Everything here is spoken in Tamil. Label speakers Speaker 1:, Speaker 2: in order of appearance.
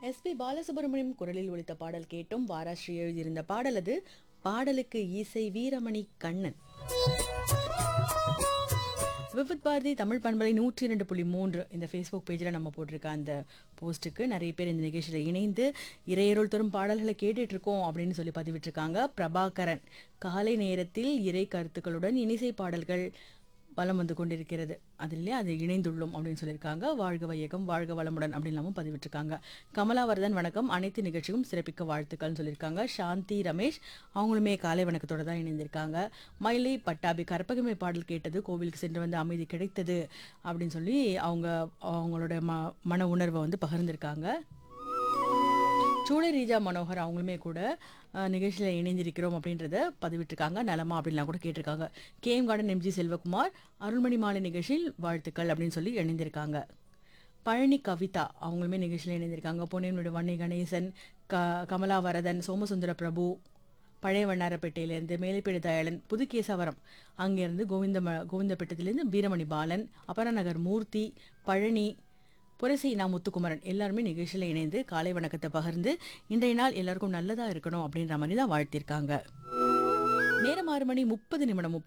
Speaker 1: எஸ்பி பாலசுப்ரமணியம் குரலில் ஒலித்த பாடல் கேட்டும் வாராஸ்ரீ எழுதியிருந்த பாடல் அது பாடலுக்கு இசை வீரமணி கண்ணன் விவித் பாரதி தமிழ் பண்பலை நூற்றி இரண்டு புள்ளி மூன்று இந்த ஃபேஸ்புக் பேஜில் நம்ம போட்டிருக்க அந்த போஸ்ட்டுக்கு நிறைய பேர் இந்த நிகழ்ச்சியில் இணைந்து இறையருள் தரும் பாடல்களை கேட்டுட்டு இருக்கோம் அப்படின்னு சொல்லி பதிவிட்டிருக்காங்க பிரபாகரன் காலை நேரத்தில் இறை கருத்துக்களுடன் இனிசை பாடல்கள் வலம் வந்து கொண்டிருக்கிறது அதிலே அது இணைந்துள்ளோம் அப்படின்னு சொல்லியிருக்காங்க வாழ்க வையகம் வாழ்க வளமுடன் அப்படின்லாமும் பதிவிட்டிருக்காங்க கமலாவர்தன் வணக்கம் அனைத்து நிகழ்ச்சியும் சிறப்பிக்க வாழ்த்துக்கள்னு சொல்லியிருக்காங்க சாந்தி ரமேஷ் அவங்களுமே காலை வணக்கத்தோட தான் இணைந்திருக்காங்க மயிலை பட்டாபி கற்பகமே பாடல் கேட்டது கோவிலுக்கு சென்று வந்து அமைதி கிடைத்தது அப்படின்னு சொல்லி அவங்க அவங்களோட ம மன உணர்வை வந்து பகிர்ந்திருக்காங்க சூளை ரீஜா மனோகர் அவங்களுமே கூட அஹ், நிகழ்ச்சியில் இணைந்திருக்கிறோம் அப்படின்றத பதிவிட்டிருக்காங்க நலமா அப்படின்லாம் கூட கேட்டிருக்காங்க KM garden MG Selvakumar Arulmani மாலை நிகழ்ச்சியில் வாழ்த்துக்கள் அப்படின்னு சொல்லி இணைந்திருக்காங்க பழனி கவிதா அவங்களுமே நிகழ்ச்சியில் இணைந்திருக்காங்க பொன்னியினுடைய வன்னி கணேசன் க கமலா வரதன் சோமசுந்தர பிரபு பழைய வண்ணாரப்பேட்டையிலேருந்து மேலைப்பேடு தயாளன் புதுகேசவரம் அங்கேருந்து கோவிந்த கோவிந்தப்பேட்டத்திலேருந்து வீரமணி பாலன் அபரநகர் மூர்த்தி பழனி புரசி நா முத்துக்குமரன் எல்லாருமே நிகழ்ச்சியில் இணைந்து காலை வணக்கத்தை பகிர்ந்து இன்றைய நாள் எல்லாருக்கும் நல்லதா இருக்கணும் அப்படின்ற மாதிரி தான் வாழ்த்திருக்காங்க நேரம் ஆறு மணி முப்பது நிமிடம் முப்பது